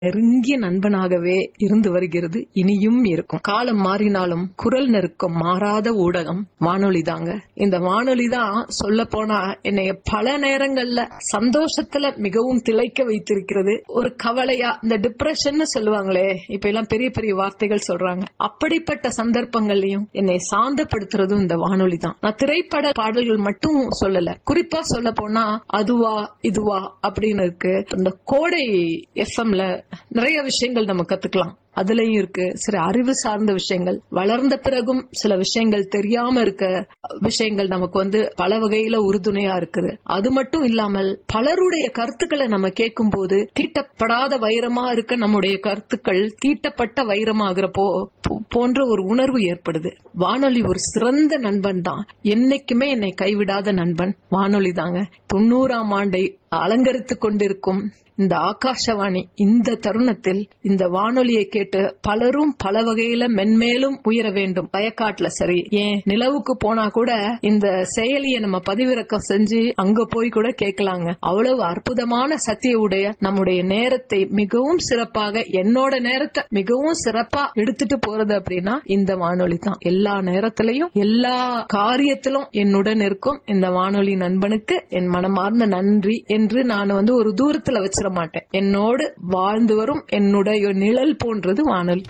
நெருங்கிய நண்பனாகவே இருந்து வருகிறது இனியும் இருக்கும் காலம் மாறினாலும் குரல் நெருக்கம் மாறாத ஊடகம் வானொலி தாங்க இந்த வானொலி தான் சொல்ல போனா என்னைய பல நேரங்கள்ல சந்தோஷத்துல மிகவும் திளைக்க வைத்திருக்கிறது ஒரு கவலையா இந்த டிப்ரெஷன் சொல்லுவாங்களே இப்ப எல்லாம் பெரிய பெரிய வார்த்தைகள் சொல்றாங்க அப்படிப்பட்ட சந்தர்ப்பங்கள்லயும் என்னை சாந்தப்படுத்துறதும் இந்த வானொலி தான் நான் திரைப்பட பாடல்கள் மட்டும் சொல்லல குறிப்பா சொல்ல போனா அதுவா இதுவா அப்படின்னு இருக்கு இந்த கோடை எஃப்எம்ல நிறைய விஷயங்கள் நம்ம கத்துக்கலாம் அதுலயும் இருக்கு சில அறிவு சார்ந்த விஷயங்கள் வளர்ந்த பிறகும் சில விஷயங்கள் தெரியாம இருக்க விஷயங்கள் நமக்கு வந்து பல வகையில உறுதுணையா இருக்குது அது மட்டும் இல்லாமல் பலருடைய கருத்துக்களை நம்ம கேட்கும் போது தீட்டப்படாத வைரமா இருக்க நம்முடைய கருத்துக்கள் தீட்டப்பட்ட வைரமாகிறப்போ போ- போன்ற ஒரு உணர்வு ஏற்படுது வானொலி ஒரு சிறந்த நண்பன் தான் என்னைக்குமே என்னை கைவிடாத நண்பன் வானொலி தாங்க தொண்ணூறாம் ஆண்டை அலங்கரித்துக் கொண்டிருக்கும் இந்த ஆகாஷவாணி இந்த தருணத்தில் இந்த வானொலியை கேட்டு பலரும் பல வகையில மென்மேலும் உயர வேண்டும் வயக்காட்டுல சரி ஏன் நிலவுக்கு போனா கூட இந்த செயலியை நம்ம பதிவிறக்கம் செஞ்சு அங்க போய் கூட கேட்கலாங்க அவ்வளவு அற்புதமான சக்தியை உடைய நம்முடைய நேரத்தை மிகவும் சிறப்பாக என்னோட நேரத்தை மிகவும் சிறப்பா எடுத்துட்டு போறது அப்படின்னா இந்த வானொலி தான் எல்லா நேரத்திலையும் எல்லா காரியத்திலும் என்னுடன் இருக்கும் இந்த வானொலி நண்பனுக்கு என் மனமார்ந்த நன்றி என்று நான் வந்து ஒரு தூரத்துல வச்சிட மாட்டேன் என்னோடு வாழ்ந்து வரும் என்னுடைய நிழல் போன்றது வானொலி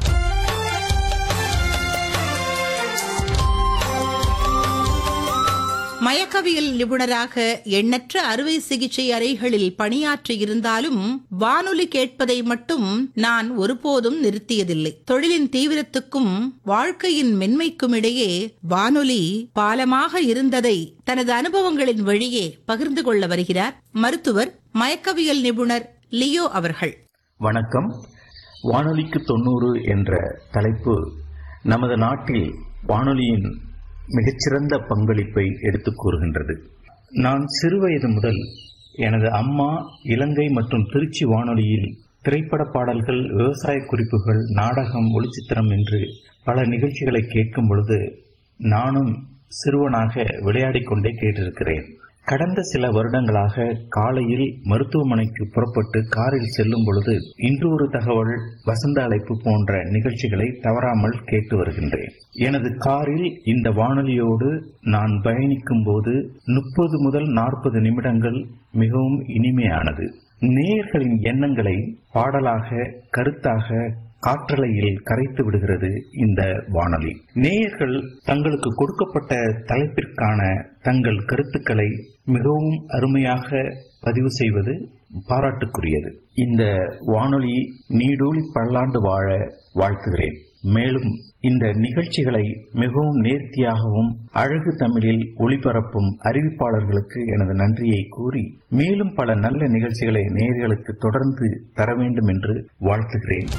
மயக்கவியல் நிபுணராக எண்ணற்ற அறுவை சிகிச்சை அறைகளில் பணியாற்றி இருந்தாலும் வானொலி கேட்பதை மட்டும் நான் ஒருபோதும் நிறுத்தியதில்லை தொழிலின் தீவிரத்துக்கும் வாழ்க்கையின் மென்மைக்கும் இடையே வானொலி பாலமாக இருந்ததை தனது அனுபவங்களின் வழியே பகிர்ந்து கொள்ள வருகிறார் மருத்துவர் மயக்கவியல் நிபுணர் லியோ அவர்கள் வணக்கம் வானொலிக்கு தொண்ணூறு என்ற தலைப்பு நமது நாட்டில் வானொலியின் மிகச்சிறந்த பங்களிப்பை எடுத்துக் கூறுகின்றது நான் சிறுவயது முதல் எனது அம்மா இலங்கை மற்றும் திருச்சி வானொலியில் திரைப்பட பாடல்கள் விவசாய குறிப்புகள் நாடகம் ஒளிச்சித்திரம் என்று பல நிகழ்ச்சிகளை கேட்கும் பொழுது நானும் சிறுவனாக விளையாடிக் கொண்டே கேட்டிருக்கிறேன் கடந்த சில வருடங்களாக காலையில் மருத்துவமனைக்கு புறப்பட்டு காரில் செல்லும் பொழுது இன்று ஒரு தகவல் வசந்த அழைப்பு போன்ற நிகழ்ச்சிகளை தவறாமல் கேட்டு வருகின்றேன் எனது காரில் இந்த வானொலியோடு நான் பயணிக்கும் போது முப்பது முதல் நாற்பது நிமிடங்கள் மிகவும் இனிமையானது நேயர்களின் எண்ணங்களை பாடலாக கருத்தாக காற்றலையில் கரைத்து விடுகிறது இந்த வானொலி நேயர்கள் தங்களுக்கு கொடுக்கப்பட்ட தலைப்பிற்கான தங்கள் கருத்துக்களை மிகவும் அருமையாக பதிவு செய்வது பாராட்டுக்குரியது இந்த வானொலி நீடூழி பல்லாண்டு வாழ வாழ்த்துகிறேன் மேலும் இந்த நிகழ்ச்சிகளை மிகவும் நேர்த்தியாகவும் அழகு தமிழில் ஒளிபரப்பும் அறிவிப்பாளர்களுக்கு எனது நன்றியை கூறி மேலும் பல நல்ல நிகழ்ச்சிகளை நேயர்களுக்கு தொடர்ந்து தர வேண்டும் என்று வாழ்த்துகிறேன்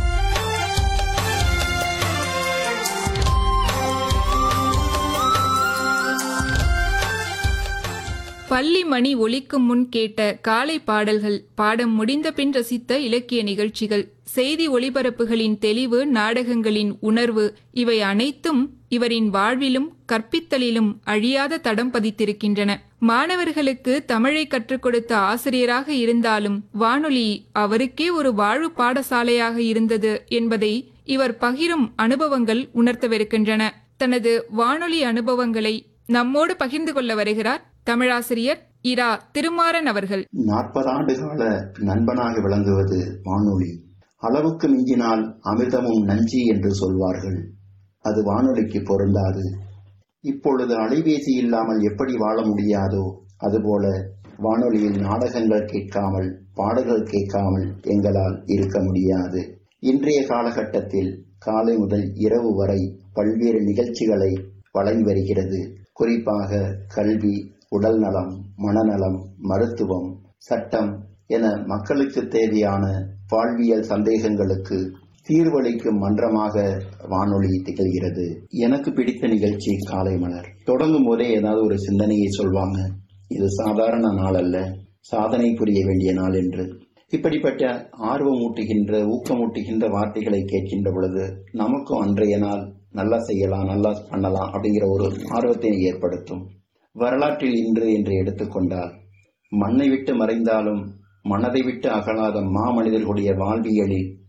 பள்ளி மணி ஒலிக்கும் முன் கேட்ட காலை பாடல்கள் பாடம் முடிந்த பின் ரசித்த இலக்கிய நிகழ்ச்சிகள் செய்தி ஒளிபரப்புகளின் தெளிவு நாடகங்களின் உணர்வு இவை அனைத்தும் இவரின் வாழ்விலும் கற்பித்தலிலும் அழியாத தடம் பதித்திருக்கின்றன மாணவர்களுக்கு தமிழை கற்றுக் கொடுத்த ஆசிரியராக இருந்தாலும் வானொலி அவருக்கே ஒரு வாழ்வு பாடசாலையாக இருந்தது என்பதை இவர் பகிரும் அனுபவங்கள் உணர்த்தவிருக்கின்றன தனது வானொலி அனுபவங்களை நம்மோடு பகிர்ந்து கொள்ள வருகிறார் தமிழாசிரியர் இரா திருமாறன் அவர்கள் நாற்பது ஆண்டு கால நண்பனாக விளங்குவது வானொலி அளவுக்கு மிஞ்சினால் அமிர்தமும் நஞ்சி என்று சொல்வார்கள் அது வானொலிக்கு பொருந்தாது இப்பொழுது அலைபேசி இல்லாமல் எப்படி வாழ முடியாதோ அதுபோல வானொலியில் நாடகங்கள் கேட்காமல் பாடல்கள் கேட்காமல் எங்களால் இருக்க முடியாது இன்றைய காலகட்டத்தில் காலை முதல் இரவு வரை பல்வேறு நிகழ்ச்சிகளை வழங்கி வருகிறது குறிப்பாக கல்வி உடல் நலம் மனநலம் மருத்துவம் சட்டம் என மக்களுக்கு தேவையான வாழ்வியல் சந்தேகங்களுக்கு தீர்வளிக்கும் மன்றமாக வானொலி திகழ்கிறது எனக்கு பிடித்த நிகழ்ச்சி காலை மலர் தொடங்கும் போதே ஏதாவது ஒரு சிந்தனையை சொல்வாங்க இது சாதாரண நாள் அல்ல சாதனை புரிய வேண்டிய நாள் என்று இப்படிப்பட்ட ஆர்வமூட்டுகின்ற ஊக்கமூட்டுகின்ற வார்த்தைகளை கேட்கின்ற பொழுது நமக்கும் அன்றைய நாள் நல்லா செய்யலாம் நல்லா பண்ணலாம் அப்படிங்கிற ஒரு ஆர்வத்தை ஏற்படுத்தும் வரலாற்றில் இன்று என்று எடுத்துக்கொண்டால் மண்ணை விட்டு மறைந்தாலும் மனதை விட்டு அகலாத மாமனிதர்களுடைய வாழ்வியலில்